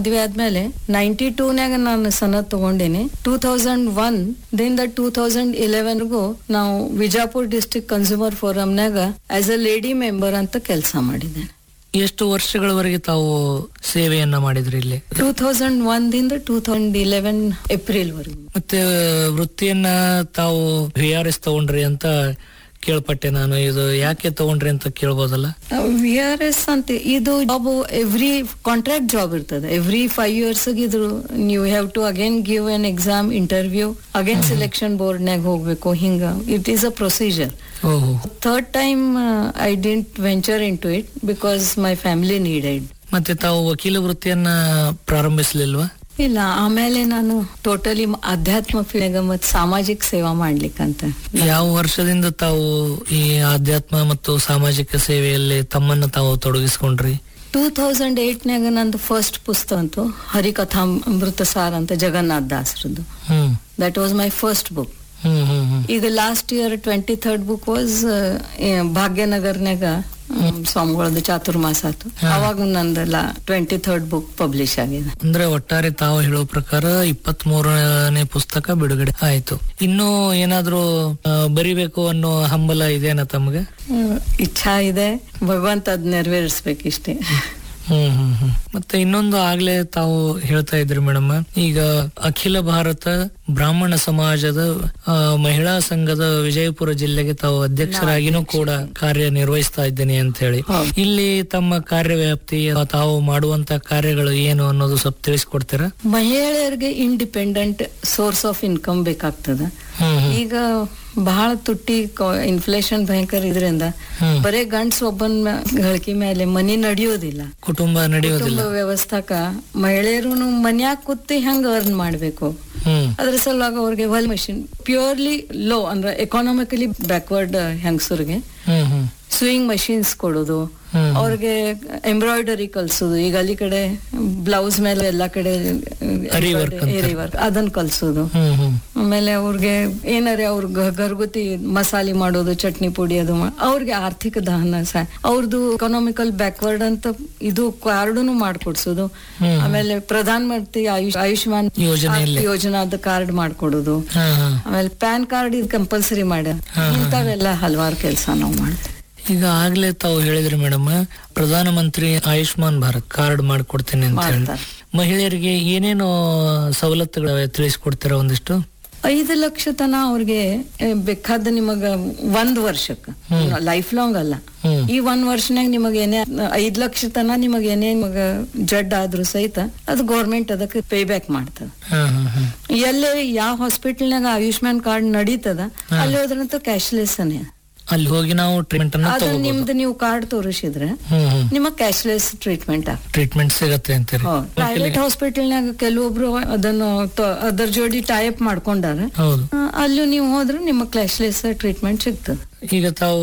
ಮದ್ವೆ ಆದ್ಮೇಲೆ ನೈಂಟಿ ಟೂನ್ಯಾಗ ನಾನು ಸನತ್ ತಗೊಂಡೇನಿ ಟೂ ತೌಸಂಡ್ ಒನ್ ದಿಂದ ಟೂ ತೌಸಂಡ್ ಇಲೆವೆನ್ಗೂ ನಾವು ವಿಜಾಪುರ್ ಡಿಸ್ಟ್ರಿಕ್ಟ್ ಕನ್ಸ್ಯೂಮರ್ ಫೋರಂನ್ಯಾಗ ಆಸ್ ಅ ಲೇಡಿ ಮೆಂಬರ್ ಅಂತ ಕೆಲಸ ಮಾಡಿದ್ದೇನೆ ಎಷ್ಟು ವರ್ಷಗಳವರೆಗೆ ತಾವು ಸೇವೆಯನ್ನ ಮಾಡಿದ್ರಿ ಇಲ್ಲಿ ಟೂ ತೌಸಂಡ್ ಒನ್ ದಿಂದ ಟೂ ತೌಸಂಡ್ ಇಲೆವೆನ್ ಏಪ್ರಿಲ್ ವರೆಗೂ ಮತ್ತೆ ವೃತ್ತಿಯನ್ನ ತಾವು ವಿ ಆರ್ ಎಸ್ ತಗೊಂಡ್ರಿ ಅಂತ ಕೇಳ್ಪಟ್ಟೆ ನಾನು ಇದು ಯಾಕೆ ತಗೊಂಡ್ರಿ ಅಂತ ಕೇಳ್ಬೋದಲ್ಲ ವಿ ಆರ್ ಎಸ್ ಅಂತ ಇದು ಜಾಬ್ ಎವ್ರಿ ಕಾಂಟ್ರಾಕ್ಟ್ ಜಾಬ್ ಇರ್ತದೆ ಎವ್ರಿ ಫೈವ್ ಇಯರ್ಸ್ ಇದ್ರು ನೀವು have to again give an exam interview again selection ಬೋರ್ಡ್ನಾಗ ಹೋಗ್ಬೇಕು ಹಿಂಗ ಇಟ್ ಈಸ್ ಅ ಪ್ರೊಸೀಜರ್ ಓಹೋ third time I didn't venture into it because my family needed ಮತ್ತೆ ತಾವು ವಕೀಲ ವೃತ್ತಿಯನ್ನ ಪ್ರಾರಂಭಿಸ್ಲಿಲ್ವಾ ಇಲ್ಲ ಆಮೇಲೆ ನಾನು ಟೋಟಲಿ ಅಧ್ಯಾತ್ಮ ಫೀಲ್ಡ್ ಮತ್ತು ಸಾಮಾಜಿಕ ಸೇವಾ ಮಾಡ್ಲಿಕ್ಕಂತ ಯಾವ ವರ್ಷದಿಂದ ತಾವು ಈ ಆಧ್ಯಾತ್ಮ ಮತ್ತು ಸಾಮಾಜಿಕ ಸೇವೆಯಲ್ಲಿ ತಮ್ಮನ್ನ ತಾವು ತೊಡಗಿಸ್ಕೊಂಡ್ರಿ ಟೂ ತೌಸಂಡ್ ಏಟ್ನಾಗ ನಂದು ಫಸ್ಟ್ ಪುಸ್ತಕ ಅಂತೂ ಹರಿಕಥಾ ಅಮೃತ ಸಾರ್ ಅಂತ ಜಗನ್ನಾಥ್ ದಾಸರದ್ದು hmm that was my first book hmm hmm hmm ಈಗ last year twenty third book was ಭಾಗ್ಯನಗರ್ನಾಗ ಮ್, ಸ್ವಾಮಿಗಳದ್ದು ಚಾತುರ್ಮಾಸ ಆತು ಅವಾಗ ನಂದೆಲ್ಲ ಟ್ವೆಂಟಿ ಥರ್ಡ್ ಬುಕ್ ಪಬ್ಲಿಷ್ ಆಗಿದೆ ಅಂದ್ರೆ ಒಟ್ಟಾರೆ ತಾವು ಹೇಳೋ ಪ್ರಕಾರ ಇಪ್ಪತ್ತ್ ಮೂರನೇ ಪುಸ್ತಕ ಬಿಡುಗಡೆ ಆಯ್ತು ಇನ್ನು ಏನಾದ್ರೂ ಆ, ಬರಿಬೇಕು ಅನ್ನೋ ಹಂಬಲ ಇದೆನಾ ತಮ್ಗೆ ಹ್ಮ್, ಇಚ್ಛಾ ಇದೆ ಭಗವಂತ ಅದ್ ನೆರವೇರಿಸ್ಬೇಕಿಷ್ಟೇ ಹ್ಮ್ ಹ್ಮ್ ಹ್ಮ್ ಮತ್ತೆ ಇನ್ನೊಂದು ಆಗ್ಲೇ ತಾವು ಹೇಳ್ತಾ ಇದ್ರಿ ಮೇಡಮ್ ಈಗ ಅಖಿಲ ಭಾರತ ಬ್ರಾಹ್ಮಣ ಸಮಾಜದ ಆ, ಮಹಿಳಾ ಸಂಘದ ವಿಜಯಪುರ ಜಿಲ್ಲೆಗೆ ತಾವು ಅಧ್ಯಕ್ಷರಾಗಿನೂ ಕೂಡ ಕಾರ್ಯ ನಿರ್ವಹಿಸ್ತಾ ಇದ್ದೇನೆ ಅಂತ ಹೇಳಿ ಹೌದು. ಇಲ್ಲಿ ತಮ್ಮ ಕಾರ್ಯವ್ಯಾಪ್ತಿ ತಾವು ಮಾಡುವಂತ ಕಾರ್ಯಗಳು ಏನು ಅನ್ನೋದು ಸ್ವಲ್ಪ ತಿಳಿಸ್ಕೊಡ್ತೀರಾ ಮಹಿಳೆಯರಿಗೆ ಇಂಡಿಪೆಂಡೆಂಟ್ ಸೋರ್ಸ್ ಆಫ್ ಇನ್ಕಮ್ ಬೇಕಾಗ್ತದ ಹ್ಮ್ ಹ್ಮ್ ಈಗ ಬಹಳ ತುಟ್ಟಿ ಇನ್ಫ್ಲೇಷನ್ ಭಯಂಕರ ಇದರಿಂದ ಹ್ಮ್. ಬರೇ ಗಂಡ್ಸ್ ಒಬ್ಬನ್ ಮ್ಯಾ- ಗಳಿಕೆ ಮೇಲೆ ಮನಿ ನಡೆಯೋದಿಲ್ಲ ಕುಟುಂಬ ನಡೆಯೋದಿಲ್ಲ ಕುಟುಂಬ ವ್ಯವಸ್ಥಾಕ ಮಹಿಳೆಯರು ಮನ್ಯಾಗ ಕೂತಿ ಹೆಂಗ್ ಅರ್ನ್ ಮಾಡ್ಬೇಕು ಹ್ಮ್ ಅದ್ರ ಸಲುವಾಗಿ ಅವ್ರಿಗೆ ಹೊಲ್ ಮಷಿನ್ ಪ್ಯೂರ್ಲಿ ಲೋ ಅಂದ್ರೆ ಎಕಾನಮಿಕಲಿ ಬ್ಯಾಕ್ವರ್ಡ್ ಹೆಂಗಸರಿಗೆ ಹ್ಮ್ ಹ್ಮ್ ಸ್ವಿಂಗ್ ಮಷೀನ್ಸ್ ಕೊಡೋದು ಹ್ಮ್. ಅವ್ರಿಗೆ ಎಂಬ್ರಾಯ್ಡರಿ ಕಲ್ಸೋದು ಈಗ ಅಲ್ಲಿ ಕಡೆ ಬ್ಲೌಸ್ ಮೇಲೆ ಎಲ್ಲಾ ಕಡೆ Ari work ಅಂತಾರೆ. ಏರಿ ವರ್ಕ್ ಅದನ್ನ ಕಲ್ಸೋದು ಹ್ಮ್ ಹ್ಮ್ ಆಮೇಲೆ ಅವ್ರಿಗೆ ಏನಾರೆ ಅವ್ರ ಗರ್ಗುತಿ ಮಸಾಲೆ ಮಾಡೋದು ಚಟ್ನಿ ಪುಡಿ ಅದು ಮಾ- ಅವ್ರಿಗೆ ಆರ್ಥಿಕ ದಹನ ಸಹ ಅವ್ರದ್ದು ಎಕನಾಮಿಕಲ್ ಬ್ಯಾಕ್ವರ್ಡ್ ಅಂತ ಇದು ಕಾರ್ಡುನು ಮಾಡ್ಕೊಡ್ಸೋದು ಹ್ಮ್. ಆಮೇಲೆ ಪ್ರಧಾನ ಮಂತ್ರಿ ಆಯುಷ್ ಆಯುಷ್ಮಾನ್ ಯೋಜನೆಯಲ್ಲಿ. ಯೋಜನಾದ ಕಾರ್ಡ್ ಮಾಡ್ಕೊಡೋದು ಹಾ ಹಾ ಆಮೇಲೆ ಪ್ಯಾನ್ ಕಾರ್ಡ್ ಇದು ಕಂಪಲ್ಸರಿ ಮಾಡ್ಯಾರ ಇಂಥವೆಲ್ಲ ಹಲವಾರು ಕೆಲಸ ನಾವು ಮಾಡ್ತೀವಿ ಈಗ ಆಗ್ಲೇ ತಾವು ಹೇಳಿದ್ರಿ ಮೇಡಮ್ ಪ್ರಧಾನ ಮಂತ್ರಿ ಆಯುಷ್ಮಾನ್ ಭಾರತ್ ಕಾರ್ಡ್ ಮಾಡ್ಕೊಡ್ತೀನಿ ಅಂತ ಹೇಳಿ ಮಾಡ್ತಾರೆ. ಮಹಿಳೆಯರಿಗೆ ಏನೇನು ಸವಲತ್ತುಗಳು ತಿಳಿಸ್ಕೊಡ್ತೀರಾ ಒಂದಿಷ್ಟು ಐದು ಲಕ್ಷ ತನ ಅವ್ರಿಗೆ ಏ, ಬೇಕಾದ ನಿಮಗ ಒಂದ್ ವರ್ಷಕ್ಕ ಲೈಫ್ ಲಾಂಗ್ ಅಲ್ಲ ಹ್ಮ್. ಈ ಒಂದ್ ವರ್ಷನಾಗ ನಿಮಗ ಏನೇ ಐದ್ ಲಕ್ಷ ತನ ನಿಮಗ ಏನೇ ನಿಮಗ ಜಡ್ ಆದ್ರೂ ಸಹಿತ ಅದು ಗೌರ್ಮೆಂಟ್ ಅದಕ್ಕೆ ಪೇ ಬ್ಯಾಕ್ ಮಾಡ್ತದ ಹಾ ಹಾ ಹಾ ಎಲ್ಲೇ ಯಾವ ಹಾಸ್ಪಿಟಲ್ನಾಗ ಆಯುಷ್ಮಾನ್ ಕಾರ್ಡ್ ನಡೀತದ ಅಲ್ಲಿ ಹೋದ್ರಂತ ಕ್ಯಾಶ್ಲೆಸ್ ಅನೇ ಅಲ್ಲಿ ಹೋಗಿ ನಾವು ಟ್ರೀಟ್ಮೆಂಟ್ ಅನ್ನ ಅದು ತಗೋಬಹುದು ನಿಮ್ದು ನೀವು ಕಾರ್ಡ್ ತೋರಿಸಿದ್ರೆ ಹ್ಮ್ ಹ್ಮ್ ನಿಮಗ್ ಕ್ಯಾಶ್ಲೆಸ್ ಟ್ರೀಟ್ಮೆಂಟ್ ಆಗ್ತದೆ ಟ್ರೀಟ್ಮೆಂಟ್ ಸಿಗತ್ತೆ ಅಂತೀರಿ ಪ್ರೈವೇಟ್ ಹಾಸ್ಪಿಟಲ್ನಾಗ ಕೆಲವೊಬ್ರು ಅದನ್ನು ತ- ಅದರ ಜೋಡಿ ಟೈಪ್ ಮಾಡ್ಕೊಂಡಾರ ಹೌದು ಆ, ಅಲ್ಲೂ ನೀವು ಹೋದ್ರೆ ನಿಮ್ಮ ಕ್ಲಾಶ್ಲೆಸ್ ಟ್ರೀಟ್ಮೆಂಟ್ ಸಿಗ್ತದೆ ಈಗ ತಾವು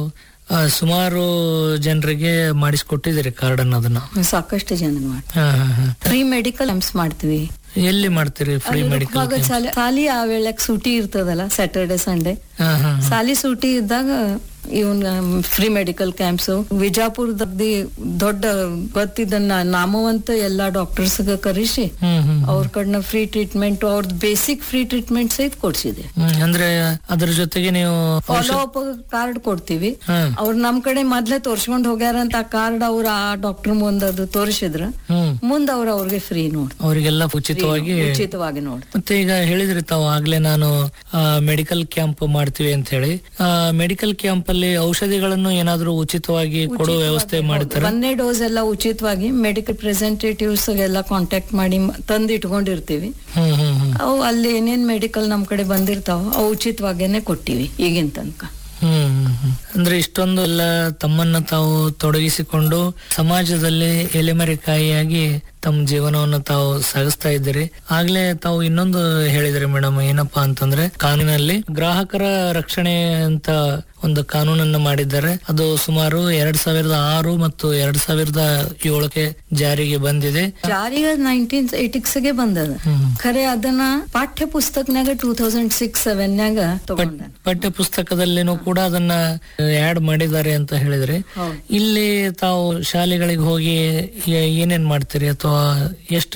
ಆ, ಸುಮಾರು ಜನರಿಗೆ ಮಾಡಿಸ್ಕೊಟ್ಟಿದ್ದೀರಿ ಕಾರ್ಡ್ ಅನ್ನೋದನ್ನ ಸಾಕಷ್ಟು ಜನ ಮಾಡಿ ಹಾ ಹಾ ಹಾ ಫ್ರೀ ಮೆಡಿಕಲ್ ಕ್ಯಾಂಪ್ಸ್ ಮಾಡ್ತೀವಿ ಎಲ್ಲಿ ಮಾಡ್ತೀರಿ ಫ್ರೀ ಅಲ್ಲಿ ಮೆಡಿಕಲ್ ಮಗ ಸಾಲಿ ಸಾಲಿ ಆ ವೇಳೆಗ್ ಸೂಟಿ ಇರ್ತದಲ್ಲ ಸ್ಯಾಟರ್ಡೆ ಸಂಡೇ ಹಾ ಹಾ ಹಾ. ಸಾಲಿ ಸೂಟಿ ಇದ್ದಾಗ ಇವನ್ ಫ್ರೀ ಮೆಡಿಕಲ್ ಕ್ಯಾಂಪ್ಸ್ ವಿಜಾಪುರದಲ್ಲಿ ದೊಡ್ಡ ಗೊತ್ತಿದ್ದ ನಾ- ನಾಮವಂತ ಎಲ್ಲಾ ಡಾಕ್ಟರ್ಸ್ ಕರೆಸಿ ಹ್ಮ್ ಹ್ಮ್ ಅವ್ರ ಕಡೆನ ಫ್ರೀ ಟ್ರೀಟ್ಮೆಂಟ್ ಅವ್ರದ್ದು ಬೇಸಿಕ್ ಫ್ರೀ ಟ್ರೀಟ್ಮೆಂಟ್ ಸಹಿತ ಕೊಡ್ಸಿದೆ ಹ್ಮ್ ಅಂದ್ರೆ ಅದ್ರ ಜೊತೆಗೆ ನೀವು ಫಾಲೋ ಅಪ್ ಕಾರ್ಡ್ ಕೊಡ್ತೀವಿ ಹಾ ಅವ್ರು ನಮ್ ಕಡೆ ಮೊದ್ಲೇ ತೋರ್ಸ್ಕೊಂಡ್ ಹೋಗ್ಯಾರಂತ ಆ ಕಾರ್ಡ್ ಅವ್ರ ಆ ಡಾಕ್ಟರ್ ಮುಂದ್ ಅದು ತೋರಿಸಿದ್ರ ಹ್ಮ್ ಮುಂದ್ ಅವ್ರ ಅವ್ರಿಗೆ ಫ್ರೀ ನೋಡ್ ಅವರಿಗೆಲ್ಲ ಉಚಿತವಾಗಿ ಉಚಿತವಾಗಿ ನೋಡ್ ಮತ್ತೆ ಈಗ ಹೇಳಿದ್ರಿ ತಾವು ಆಗ್ಲೇ ನಾನು ಮೆಡಿಕಲ್ ಕ್ಯಾಂಪ್ ಮಾಡ್ತೀವಿ ಅಂತ ಹೇಳಿ ಮೆಡಿಕಲ್ ಕ್ಯಾಂಪ್ ಅಲ್ಲಿ ಔಷಧಿಗಳನ್ನು ಏನಾದ್ರೂ ಉಚಿತವಾಗಿ ಕೊಡೋ ವ್ಯವಸ್ಥೆ ಮಾಡ್ತಾರೆ ಒಂದನೇ ಡೋಸ್ ಎಲ್ಲ ಉಚಿತವಾಗಿ ಮೆಡಿಕಲ್ ಪ್ರೆಸೆಂಟೇಟಿವ್ಸ್ ಎಲ್ಲ ಕಾಂಟ್ಯಾಕ್ಟ್ ಮಾಡಿ ಮ- ತಂದು ಇಟ್ಕೊಂಡಿರ್ತೀವಿ ಹ್ಮ್ ಹ್ಮ್ ಹ್ಮ್ ಅವು ಅಲ್ಲಿ ಏನೇನ್ ಮೆಡಿಕಲ್ ನಮ್ ಕಡೆ ಬಂದಿರ್ತಾವ ಅವು ಉಚಿತವಾಗೇನೆ ಕೊಟ್ಟಿವಿ ಈಗಿನ ತನಕ ಹ್ಮ್ ಹ್ಮ್ ಹ್ಮ್. ಅಂದ್ರೆ ಇಷ್ಟೊಂದು ಎಲ್ಲ ತಮ್ಮನ್ನ ತಾವು ತೊಡಗಿಸಿಕೊಂಡು ಸಮಾಜದಲ್ಲಿ ಎಲೆಮರೆಕಾಯಿಯಾಗಿ ತಮ್ಮ ಜೀವನವನ್ನು ತಾವು ಸಾಗಿಸ್ತಾ ಇದ್ದೀರಿ ಆಗ್ಲೇ ತಾವು ಇನ್ನೊಂದು ಹೇಳಿದ್ರಿ ಮೇಡಮ್ ಏನಪ್ಪಾ ಅಂತಂದ್ರೆ ಕಾನೂನಲ್ಲಿ ಗ್ರಾಹಕರ ರಕ್ಷಣೆ ಅಂತ ಒಂದು ಕಾನೂನನ್ನು ಮಾಡಿದ್ದಾರೆ ಅದು ಸುಮಾರು ಎರಡ್ ಸಾವಿರದ ಆರು ಮತ್ತು ಎರಡ್ ಸಾವಿರದ ಏಳಕ್ಕೆ ಜಾರಿಗೆ ಬಂದಿದೆ ಜಾರಿಗೆ ನೈನ್ಟೀನ್ ಗೆ ಬಂದದ ಹ್ಮ್. ಖರೆ ಅದನ್ನ ಪಾಠ್ಯ ಪುಸ್ತಕನಾಗ ಟೂ ತೌಸಂಡ್ ಸಿಕ್ಸ್ ಸೆವೆನ್ ತಗೊಂಡ ಪಠ್ಯ ಪುಸ್ತಕದಲ್ಲಿನೂ ಕೂಡ ಅದನ್ನ ಆಡ್ ಮಾಡಿದ್ದಾರೆ ಅಂತ ಹೇಳಿದ್ರಿ ಹೌದು ಇಲ್ಲಿ ತಾವು ಶಾಲೆಗಳಿಗೆ ಹೋಗಿ ಏ- ಏನೇನ್ ಮಾಡ್ತೀರಿ ಅಥವಾ ಎಷ್ಟು